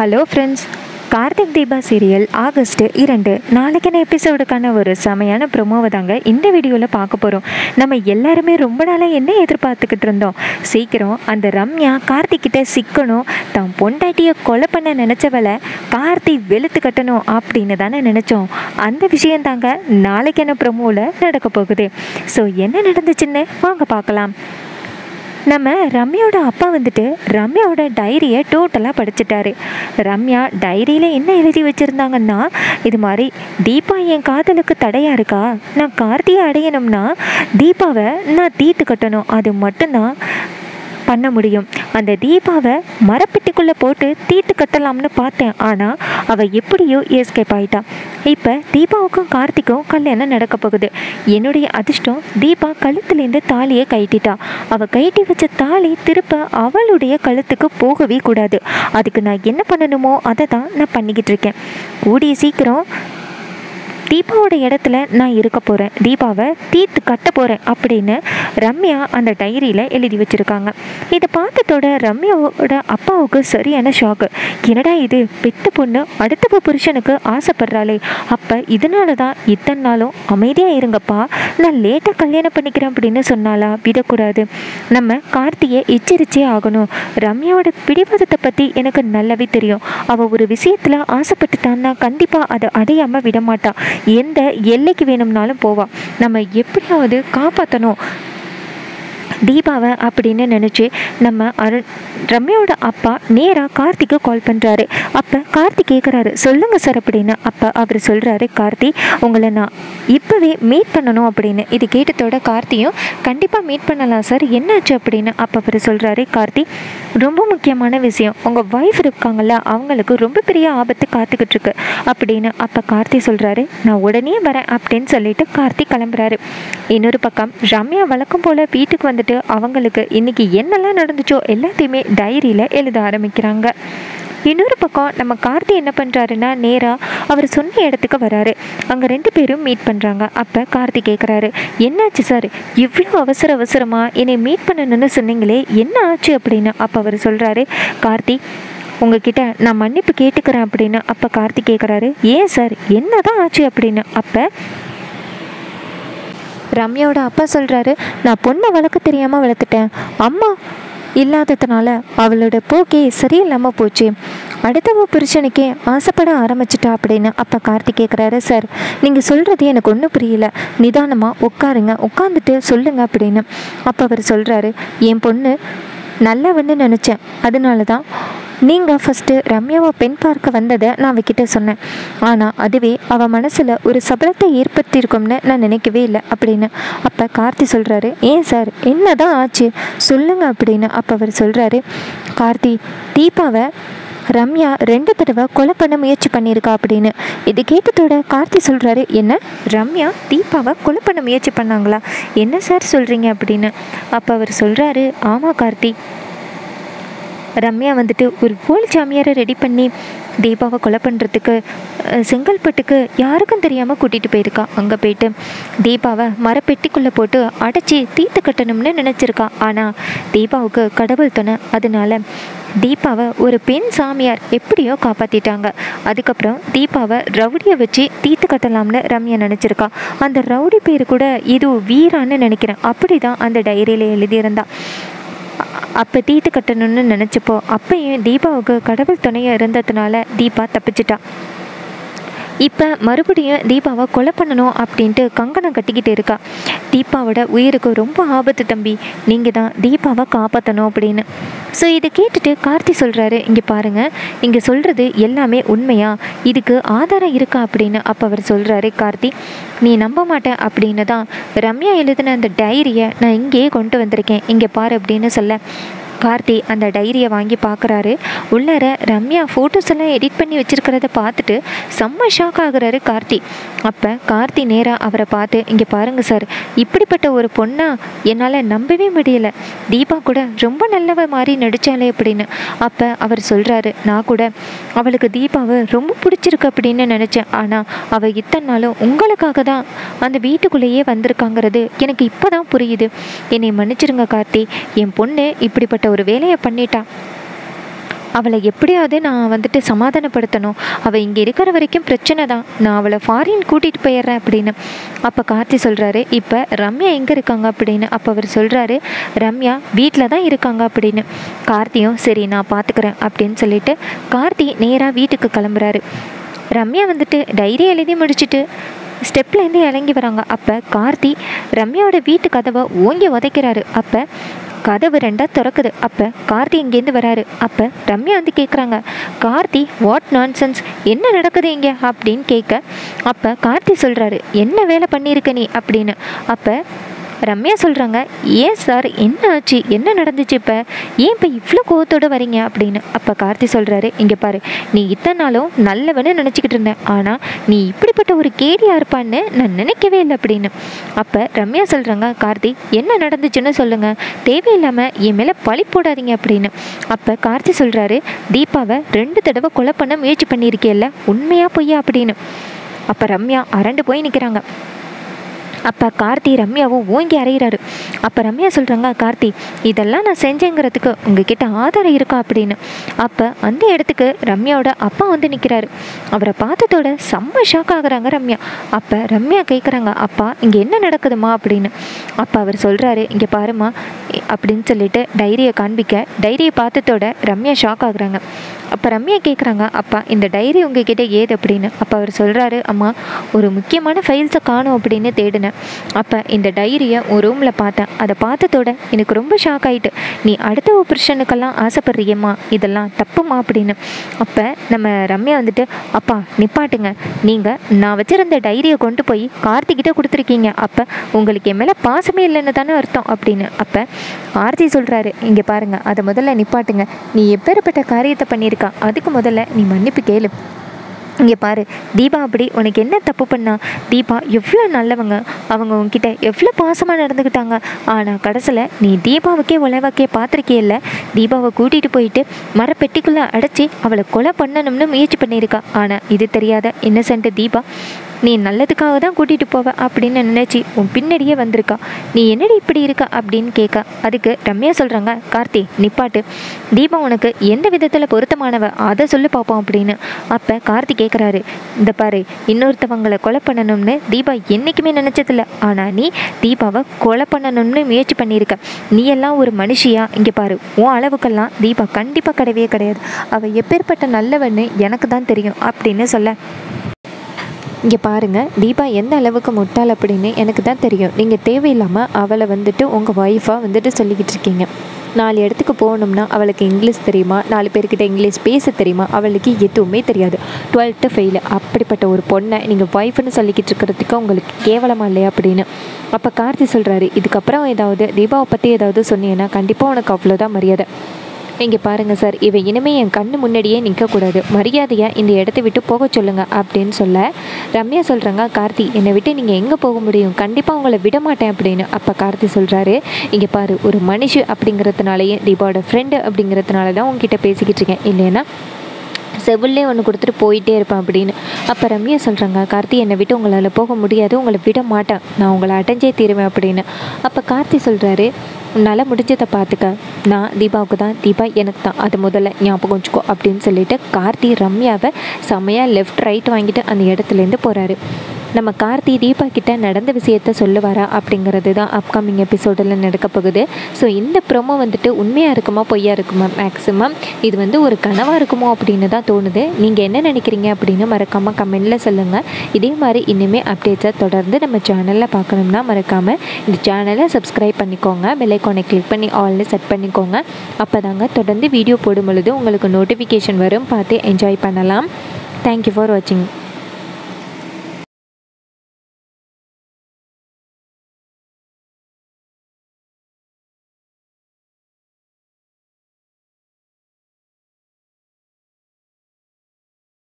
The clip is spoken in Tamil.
hello friends Karthik Deepa serial August இரண்டு நாளைக்கான எபிசோடுக்கான ஒரு செமையான ப்ரொமோவை தாங்க இந்த வீடியோவில் பார்க்க போகிறோம் நம்ம எல்லாருமே ரொம்ப நாளாக என்ன எதிர்பார்த்துக்கிட்டு இருந்தோம் சீக்கிரம் அந்த ரம்யா கார்த்திக்கிட்ட சிக்கணும் தான் பொண்டாட்டியை கொலை பண்ண நினச்சவளை கார்த்தி வெளுத்து கட்டணும் அப்படின்னு தானே நினச்சோம் அந்த விஷயம் தாங்க நாளைக்கான ப்ரொமோவில் நடக்க போகுது ஸோ என்ன நடந்துச்சுன்னு வாங்க பார்க்கலாம் நம்ம ரம்யாவோட அப்பா வந்துட்டு ரம்யாவோட டைரியை டோட்டலாக படிச்சிட்டாரு ரம்யா டைரியில் என்ன எழுதி வச்சுருந்தாங்கன்னா இது மாதிரி தீபா என் காதலுக்கு தடையாக இருக்கா நான் கார்த்தியை அடையணும்னா தீபாவை நான் தீர்த்து கட்டணும் அது மட்டும்தான் பண்ண முடியும் அந்த தீபாவை மரப்பெட்டிக்குள்ளே போட்டு தீர்த்து கட்டலாம்னு பார்த்தேன் ஆனால் அவள் எப்படியோ எஸ்கேப் ஆயிட்டா இப்போ தீபாவுக்கும் கார்த்திக்கும் கல்யாணம் நடக்க போகுது என்னுடைய அதிர்ஷ்டம் தீபா கழுத்துலேருந்து தாலியை கழட்டிட்டா அவள் கழட்டி வச்ச தாலி திருப்ப அவளுடைய கழுத்துக்கு போகவே கூடாது அதுக்கு நான் என்ன பண்ணணுமோ அதை தான் நான் பண்ணிக்கிட்டு இருக்கேன் கூடிய சீக்கிரம் தீபாவோட இடத்துல நான் இருக்க போகிறேன் தீபாவை தீர்த்து கட்ட போகிறேன் அப்படின்னு ரம்யா அந்த டைரியில் எழுதி வச்சுருக்காங்க இதை பார்த்ததோட ரம்யாவோட அப்பாவுக்கு சரியான ஷாக்கு என்னடா இது பெத்த பொண்ணு அடுத்த புருஷனுக்கு ஆசைப்படுறாளே அப்போ இதனால தான் இத்தனை நாளும் அமைதியாக இருங்கப்பா நான் லேட்டாக கல்யாணம் பண்ணிக்கிறேன் அப்படின்னு சொன்னாலா விடக்கூடாது நம்ம கார்த்தியை எச்சரிச்சே ஆகணும் ரம்யாவோட பிடிவாதத்தை பற்றி எனக்கு நல்லாவே தெரியும் அவள் ஒரு விஷயத்தில் ஆசைப்பட்டுட்டான்னா கண்டிப்பாக அதை அடையாமல் விட மாட்டா எந்த எல்லைக்கு வேணும்னாலும் போவா நம்ம எப்படியாவது காப்பாற்றணும் தீபாவை அப்படின்னு நினச்சி நம்ம அருண் ரம்யாவோட அப்பா நேராக கார்த்திக்கு கால் பண்ணுறாரு அப்போ கார்த்தி கேட்குறாரு சொல்லுங்கள் சார் அப்படின்னு அப்போ அவர் சொல்கிறாரு கார்த்தி உங்களை நான் இப்போவே மீட் பண்ணணும் அப்படின்னு இது கேட்டதோட கார்த்தியும் கண்டிப்பாக மீட் பண்ணலாம் சார் என்னாச்சு அப்படின்னு அப்போ அவர் சொல்கிறாரு கார்த்தி ரொம்ப முக்கியமான விஷயம் உங்கள் ஒய்ஃப் இருக்காங்கல்ல அவங்களுக்கு ரொம்ப பெரிய ஆபத்து காத்துக்கிட்டு இருக்கு அப்படின்னு அப்போ கார்த்தி சொல்கிறாரு நான் உடனே வரேன் அப்படின்னு சொல்லிட்டு கார்த்தி கிளம்புறாரு இன்னொரு பக்கம் ரம்யா வழக்கம் போல் வீட்டுக்கு வந்துட்டு அவங்களுக்கு இன்னைக்கு என்னெல்லாம் நடந்துச்சோ எல்லாத்தையுமே டைரியில் எழுத ஆரம்பிக்கிறாங்க இன்னொரு பக்கம் நம்ம கார்த்தி என்ன பண்ணுறாருன்னா நேராக அவர் சொன்ன இடத்துக்கு வராரு அங்கே ரெண்டு பேரும் மீட் பண்ணுறாங்க அப்போ கார்த்தி கேட்குறாரு என்னாச்சு சார் இவ்வளோ அவசர அவசரமாக என்னை மீட் பண்ணணும்னு சொன்னீங்களே என்ன ஆச்சு அப்படின்னு அப்போ அவர் சொல்கிறாரு கார்த்தி உங்ககிட்ட நான் மன்னிப்பு கேட்டுக்கிறேன் அப்படின்னு அப்போ கார்த்தி கேட்குறாரு ஏன் சார் என்ன தான் ஆச்சு அப்படின்னு அப்போ ரம்யாவோட அப்பா சொல்கிறாரு நான் பொண்ணை வளர்க்க தெரியாமல் வளர்த்துட்டேன் அம்மா இல்லாததுனால அவளோட போக்கே சரியில்லாமல் போச்சு அடுத்தவ புருஷனுக்கே ஆசைப்பட ஆரம்பிச்சிட்டா அப்படின்னு அப்போ கார்த்தி கேட்குறாரு சார் நீங்கள் சொல்கிறது எனக்கு ஒன்றும் புரியல நிதானமாக உட்காருங்க உட்காந்துட்டு சொல்லுங்க அப்படின்னு அப்போ அவர் சொல்கிறாரு என் பொண்ணு நல்லவன்னு நினச்சேன் அதனால தான் நீங்கள் ஃபஸ்ட்டு ரம்யாவை பெண் பார்க்க வந்ததை நான் அவகிட்ட சொன்னேன் ஆனால் அதுவே அவள் மனசில் ஒரு சபலத்தை ஏற்படுத்தியிருக்கும்னு நான் நினைக்கவே இல்லை அப்படின்னு அப்போ கார்த்தி சொல்கிறாரு ஏன் சார் என்ன தான் ஆச்சு சொல்லுங்க அப்படின்னு அப்போ அவர் சொல்கிறாரு கார்த்தி தீபாவை ரம்யா ரெண்டு தடவை கொலை பண்ண முயற்சி பண்ணியிருக்கா அப்படின்னு இது கேட்டதோட கார்த்தி சொல்கிறாரு என்ன ரம்யா தீபாவை கொலை பண்ண முயற்சி பண்ணாங்களா என்ன சார் சொல்கிறீங்க அப்படின்னு அப்போ அவர் சொல்கிறாரு ஆமாம் கார்த்தி ரம்யா வந்துட்டு ஒரு போலி சாமியாரை ரெடி பண்ணி தீபாவை கொலை பண்ணுறதுக்கு அஹ், செங்கல்பட்டுக்கு யாருக்கும் தெரியாமல் கூட்டிகிட்டு போயிருக்கா அங்கே போயிட்டு தீபாவை மரப்பெட்டிக்குள்ளே போட்டு அடைச்சி தீர்த்து கட்டணும்னு நினச்சிருக்கா ஆனால் தீபாவுக்கு கடவுள் துணை அதனால தீபாவை ஒரு பெண் சாமியார் எப்படியோ காப்பாற்றிட்டாங்க அதுக்கப்புறம் தீபாவை ரவுடியை வச்சு தீர்த்து கட்டலாம்னு ரம்யா நினச்சிருக்கா அந்த ரவுடி பேர் கூட இது வீரான்னு நினைக்கிறேன் அப்படி தான் அந்த டைரியில் எழுதியிருந்தா அப்போ தீர்த்து கட்டணும்னு நினச்சப்போ அப்பையும் தீபாவுக்கு கடவுள் துணையாக இருந்ததுனால தீபா தப்பிச்சிட்டா இப்போ மறுபடியும் தீபாவை கொலை பண்ணணும் அப்படின்ட்டு கங்கணம் கட்டிக்கிட்டு இருக்கா தீபாவோட உயிருக்கு ரொம்ப ஆபத்து தம்பி நீங்கள் தான் தீபாவை காப்பாற்றணும் அப்படின்னு ஸோ இதை கேட்டுட்டு கார்த்தி சொல்கிறாரு இங்கே பாருங்கள் இங்கே சொல்கிறது எல்லாமே உண்மையா இதுக்கு ஆதாரம் இருக்கா அப்படின்னு அப்போ அவர் சொல்கிறாரு கார்த்தி நீ நம்ப மாட்டேன் அப்படின்னு தான் ரம்யா எழுதின அந்த டைரியை நான் இங்கேயே கொண்டு வந்திருக்கேன் இங்கே பாரு அப்படின்னு சொல்ல கார்த்தி அந்த டைரியை வாங்கி பார்க்குறாரு உள்ளார ரம்யா ஃபோட்டோஸ் எல்லாம் எடிட் பண்ணி வச்சிருக்கிறத பார்த்துட்டு செம்ம ஷாக் ஆகுறாரு கார்த்தி அப்போ கார்த்தி நேராக அவரை பார்த்து இங்கே பாருங்கள் சார் இப்படிப்பட்ட ஒரு பொண்ணா என்னால் நம்பவே முடியல தீபா கூட ரொம்ப நல்லவ மாதிரி நடித்தாலே அப்படின்னு அப்போ அவர் சொல்கிறாரு நான் கூட அவளுக்கு தீபாவை ரொம்ப பிடிச்சிருக்கு அப்படின்னு நினச்சேன் ஆனால் அவள் இத்தனை நாளும் உங்களுக்காக தான் அந்த வீட்டுக்குள்ளேயே வந்திருக்காங்கிறது எனக்கு இப்போ தான் புரியுது என்னை மன்னிச்சிருங்க கார்த்தி என் பொண்ணு இப்படிப்பட்ட ஒரு வேலையை பண்ணிட்டா அவளை எப்படியாவது நான் வந்துட்டு சமாதானப்படுத்தணும் அவள் இங்கே இருக்கிற வரைக்கும் பிரச்சனை தான் நான் அவளை ஃபாரின் கூட்டிகிட்டு போயிடுறேன் அப்படின்னு அப்போ கார்த்தி சொல்கிறாரு இப்போ ரம்யா எங்கே இருக்காங்க அப்படின்னு அப்போ அவர் சொல்கிறாரு ரம்யா வீட்டில் தான் இருக்காங்க அப்படின்னு கார்த்தியும் சரி நான் பார்த்துக்கிறேன் அப்படின்னு சொல்லிட்டு கார்த்தி நேராக வீட்டுக்கு கிளம்புறாரு ரம்யா வந்துட்டு டைரி எழுதி முடிச்சுட்டு ஸ்டெப்லேருந்து இறங்கி வராங்க அப்போ கார்த்தி ரம்யாவோட வீட்டு கதவை ஓங்கி உதைக்கிறாரு அப்போ கதவு ரெண்டா திறக்குது அப்போ கார்த்தி இங்கேருந்து வராரு அப்போ ரம்யா வந்து கேட்குறாங்க கார்த்தி வாட் நான்சென்ஸ் என்ன நடக்குது இங்கே அப்படின்னு கேட்க அப்போ கார்த்தி சொல்கிறாரு என்ன வேலை பண்ணியிருக்க நீ அப்படின்னு அப்போ ரம்யா சொல்கிறாங்க ஏன் சார் என்ன ஆச்சு என்ன நடந்துச்சு இப்போ ஏன் இப்போ இவ்வளோ கோவத்தோடு வரீங்க அப்படின்னு அப்போ கார்த்தி சொல்கிறாரு இங்கே பாரு நீ இத்தனை நாளும் நல்லவன்னு நினச்சிக்கிட்டு இருந்தேன் ஆனால் நீ இப்படிப்பட்ட ஒரு கேடியாக இருப்பான்னு நான் நினைக்கவே இல்லை அப்படின்னு அப்போ ரம்யா சொல்கிறாங்க கார்த்தி என்ன நடந்துச்சுன்னு சொல்லுங்கள் தேவையில்லாமல் என் மேலே பழி போடாதீங்க அப்படின்னு அப்போ கார்த்தி சொல்கிறாரு தீபாவை ரெண்டு தடவை கொலை பண்ண முயற்சி பண்ணியிருக்கேல்ல உண்மையா பொய்யா அப்படின்னு அப்போ ரம்யா அரண்டு போய் நிற்கிறாங்க அப்போ கார்த்தி ரம்யாவும் ஓங்கி அறையிறாரு அப்போ ரம்யா சொல்கிறாங்க கார்த்தி இதெல்லாம் நான் செஞ்சேங்கிறதுக்கு உங்ககிட்ட ஆதாரம் இருக்கா அப்படின்னு அப்போ அந்த இடத்துக்கு ரம்யாவோட அப்பா வந்து நிற்கிறாரு அவரை பார்த்ததோட செம்ம ஷாக் ஆகுறாங்க ரம்யா அப்போ ரம்யா கேட்குறாங்க அப்பா இங்கே என்ன நடக்குதுமா அப்படின்னு அப்போ அவர் சொல்கிறாரு இங்கே பாருமா இ- அப்படின்னு சொல்லிட்டு டைரியை காண்பிக்க டைரியை பார்த்ததோட ரம்யா ஷாக் ஆகுறாங்க அப்போ ரம்யா கேட்குறாங்க அப்பா இந்த டைரி உங்ககிட்ட ஏது அப்படின்னு அப்போ அவர் சொல்கிறாரு அம்மா ஒரு முக்கியமான ஃபைல்ஸை காணும் அப்படின்னு தேடினேன் அப்போ இந்த டைரியை ஒரு ரூமில் பார்த்தேன் அதை பார்த்ததோட எனக்கு ரொம்ப ஷாக் ஆயிட்டு நீ அடுத்த ஆப்ரேஷனுக்கெல்லாம் ஆசைப்படுறியம்மா இதெல்லாம் தப்புமா அப்படின்னு அப்போ நம்ம ரம்யா வந்துட்டு அப்பா நிப்பாட்டுங்க நீங்கள் நான் வச்சிருந்த டைரியை கொண்டு போய் கார்த்திகிட்ட கொடுத்துருக்கீங்க அப்போ உங்களுக்கு என் மேலே பாசமே இல்லைன்னு தானே அர்த்தம் அப்படின்னு அப்போ கார்த்தி சொல்கிறாரு இங்கே பாருங்க அதை முதல்ல நிப்பாட்டுங்க நீ எப்பேற்பட்ட காரியத்தை பண்ணியிருக்கா அதுக்கு முதல்ல நீ மன்னிப்பு கேளு இங்கே பாரு தீபா அப்படி உனக்கு என்ன தப்பு பண்ணா தீபா எவ்வளோ நல்லவங்க அவங்க உன்கிட்ட எவ்வளோ பாசமாக நடந்துக்கிட்டாங்க ஆனால் கடைசியில் நீ தீபாவுக்கே உழவாக்கே பார்த்துருக்கியல்ல தீபாவை கூட்டிகிட்டு போயிட்டு மரப்பெட்டிக்குள்ளே அடைச்சி அவளை கொலை பண்ணணும்னு முயற்சி பண்ணியிருக்கா ஆனால் இது தெரியாத இன்னசென்ட் தீபா நீ நல்லதுக்காக தான் கூட்டிகிட்டு போவ அப்படின்னு நினச்சி உன் பின்னாடியே வந்திருக்கா நீ என்னடி இப்படி இருக்க அப்படின்னு கேட்க அதுக்கு ரம்யா சொல்கிறாங்க கார்த்தி நிப்பாட்டு தீபா உனக்கு எந்த விதத்தில் பொருத்தமானவ அதை சொல்லி பார்ப்போம் அப்படின்னு அப்போ கார்த்தி கேட்குறாரு இந்த பாரு இன்னொருத்தவங்களை கொலை பண்ணணும்னு தீபா என்றைக்குமே நினச்சதில்ல ஆனால் நீ தீபாவை கொலை பண்ணணும்னு முயற்சி பண்ணியிருக்க நீ எல்லாம் ஒரு மனுஷியா இங்கே பாரு உன் அளவுக்கெல்லாம் தீபா கண்டிப்பாக கிடையவே கிடையாது அவள் எப்பேற்பட்ட நல்லவன்னு எனக்கு தான் தெரியும் அப்படின்னு சொல்ல இங்கே பாருங்கள் தீபா எந்த அளவுக்கு முட்டாள் அப்படின்னு எனக்கு தான் தெரியும் நீங்கள் தேவையில்லாமல் அவளை வந்துட்டு உங்கள் ஒய்ஃபாக வந்துட்டு சொல்லிக்கிட்டு இருக்கீங்க நாலு இடத்துக்கு போகணும்னா அவளுக்கு இங்கிலீஷ் தெரியுமா நாலு பேர்கிட்ட இங்கிலீஷ் பேச தெரியுமா அவளுக்கு எதுவுமே தெரியாது டுவெல்த்து ஃபெயிலு அப்படிப்பட்ட ஒரு பொண்ணை நீங்கள் ஒய்ஃப்னு சொல்லிக்கிட்டு இருக்கிறதுக்கு உங்களுக்கு கேவலமா இல்லையா அப்படின்னு அப்போ கார்த்தி சொல்கிறாரு இதுக்கப்புறம் ஏதாவது தீபாவை பற்றி ஏதாவது சொன்னீங்கன்னா கண்டிப்பாக உனக்கு அவ்வளோதான் மரியாதை இங்கே பாருங்கள் சார் இவ இனிமே என் கண்ணு முன்னாடியே நிற்கக்கூடாது மரியாதையாக இந்த இடத்த விட்டு போக சொல்லுங்க அப்படின்னு சொல்ல ரம்யா சொல்கிறாங்க கார்த்தி என்னை விட்டு நீங்கள் எங்கே போக முடியும் கண்டிப்பாக உங்களை விட மாட்டேன் அப்படின்னு அப்போ கார்த்தி சொல்கிறாரு இங்கே பாரு ஒரு மனுஷி அப்படிங்கிறதுனாலயே தீபாவோட ஃப்ரெண்டு அப்படிங்கிறதுனால தான் உங்ககிட்ட பேசிக்கிட்டு இருக்கேன் இல்லைன்னா செவிலே ஒன்று கொடுத்துட்டு போயிட்டே இருப்பேன் அப்படின்னு அப்போ ரம்யா சொல்கிறாங்க கார்த்தி என்னை விட்டு உங்களால் போக முடியாது உங்களை விட மாட்டேன் நான் உங்களை அடைஞ்சே தீருவேன் அப்படின்னு அப்போ கார்த்தி சொல்கிறாரு உன்னால் முடிஞ்சதை பார்த்துக்க நான் தீபாவுக்கு தான் தீபா எனக்கு தான் அது முதல்ல ஞாபகம் வச்சுக்கோ அப்படின்னு சொல்லிட்டு கார்த்தி ரம்யாவை செம்மையாக லெஃப்ட் ரைட் வாங்கிட்டு அந்த இடத்துலேருந்து போகிறாரு நம்ம கார்த்தி தீபா கிட்ட நடந்த விஷயத்த சொல்லுவாரா அப்படிங்கிறது தான் அப்கமிங் எபிசோடில் நடக்க போகுது ஸோ இந்த ப்ரோமோ வந்துட்டு உண்மையாக இருக்குமா பொய்யா இருக்குமா மேக்ஸிமம் இது வந்து ஒரு கனவாக இருக்குமோ அப்படின்னு தான் தோணுது நீங்கள் என்ன நினைக்கிறீங்க அப்படின்னு மறக்காமல் கமெண்டில் சொல்லுங்கள் இதே மாதிரி இனிமேல் அப்டேட்ஸை தொடர்ந்து நம்ம சேனலில் பார்க்கணும்னா மறக்காமல் இந்த சேனலை சப்ஸ்கிரைப் பண்ணிக்கோங்க பெல்லைக்கானை கிளிக் பண்ணி ஆல்னு செட் பண்ணிக்கோங்க அப்போ தாங்க தொடர்ந்து வீடியோ போடும் பொழுது உங்களுக்கு நோட்டிஃபிகேஷன் வரும் பார்த்து என்ஜாய் பண்ணலாம் தேங்க்யூ ஃபார் வாட்சிங்